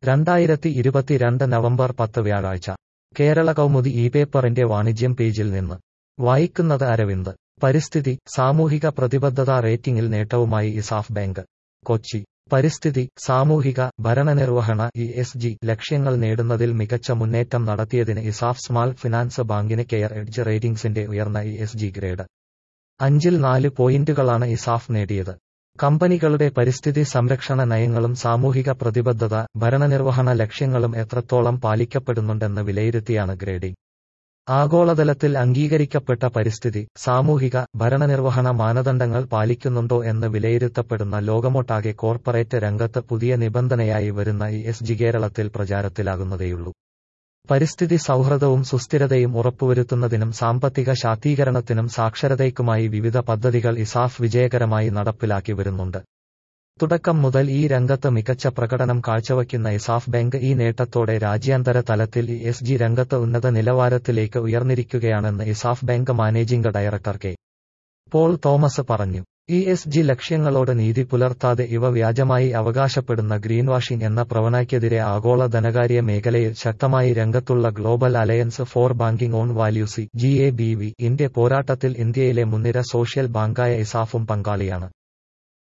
രണ്ടായിരത്തി ഇരുപത്തിരണ്ട് നവംബർ പത്ത് വ്യാഴാഴ്ച കേരള കൗമുദി ഈ പേപ്പറിന്റെ വാണിജ്യം പേജിൽ നിന്ന് വായിക്കുന്നത് അരവിന്ദ് പരിസ്ഥിതി സാമൂഹിക പ്രതിബദ്ധത റേറ്റിംഗിൽ നേട്ടവുമായി ഇസാഫ് ബാങ്ക് കൊച്ചി പരിസ്ഥിതി സാമൂഹിക ഭരണനിർവഹണ ഇ എസ് ജി ലക്ഷ്യങ്ങൾ നേടുന്നതിൽ മികച്ച മുന്നേറ്റം നടത്തിയതിന് ഇസാഫ് സ്മാൾ ഫിനാൻസ് ബാങ്കിന് കെയർ എഡ്ജ് റേറ്റിംഗ്സിന്റെ ഉയർന്ന ഇ എസ് ജി ഗ്രേഡ് അഞ്ചിൽ നാല് പോയിന്റുകളാണ് ഇസാഫ് നേടിയത് കമ്പനികളുടെ പരിസ്ഥിതി സംരക്ഷണ നയങ്ങളും സാമൂഹിക പ്രതിബദ്ധത ഭരണനിർവഹണ ലക്ഷ്യങ്ങളും എത്രത്തോളം പാലിക്കപ്പെടുന്നുണ്ടെന്ന് വിലയിരുത്തിയാണ് ഗ്രേഡിംഗ് ആഗോളതലത്തിൽ അംഗീകരിക്കപ്പെട്ട പരിസ്ഥിതി സാമൂഹിക ഭരണനിർവഹണ മാനദണ്ഡങ്ങൾ പാലിക്കുന്നുണ്ടോ എന്ന് വിലയിരുത്തപ്പെടുന്ന ലോകമൊട്ടാകെ കോർപ്പറേറ്റ് രംഗത്ത് പുതിയ നിബന്ധനയായി വരുന്ന ഇ എസ് ജി കേരളത്തിൽ പ്രചാരത്തിലാകുന്നതേയുള്ളൂ പരിസ്ഥിതി സൗഹൃദവും സുസ്ഥിരതയും ഉറപ്പുവരുത്തുന്നതിനും സാമ്പത്തിക ശാക്തീകരണത്തിനും സാക്ഷരതയ്ക്കുമായി വിവിധ പദ്ധതികൾ ഇസാഫ് വിജയകരമായി നടപ്പിലാക്കി വരുന്നുണ്ട് തുടക്കം മുതൽ ഈ രംഗത്ത് മികച്ച പ്രകടനം കാഴ്ചവയ്ക്കുന്ന ഇസാഫ് ബാങ്ക് ഈ നേട്ടത്തോടെ രാജ്യാന്തര തലത്തിൽ ഇ എസ് ജി രംഗത്ത് ഉന്നത നിലവാരത്തിലേക്ക് ഉയർന്നിരിക്കുകയാണെന്ന് ESAF bank managing director K Paul Thomas പറഞ്ഞു ഇ എസ് ജി ലക്ഷ്യങ്ങളോട് നീതി പുലർത്താതെ ഇവ വ്യാജമായി അവകാശപ്പെടുന്ന ഗ്രീൻ വാഷിംഗ് എന്ന പ്രവണയ്ക്കെതിരെ ആഗോള ധനകാര്യ മേഖലയിൽ ശക്തമായി രംഗത്തുള്ള global alliance for banking on വാല്യൂസി G A B V India പോരാട്ടത്തിൽ ഇന്ത്യയിലെ മുൻനിര സോഷ്യൽ ബാങ്കായ ഇസാഫും പങ്കാളിയാണ്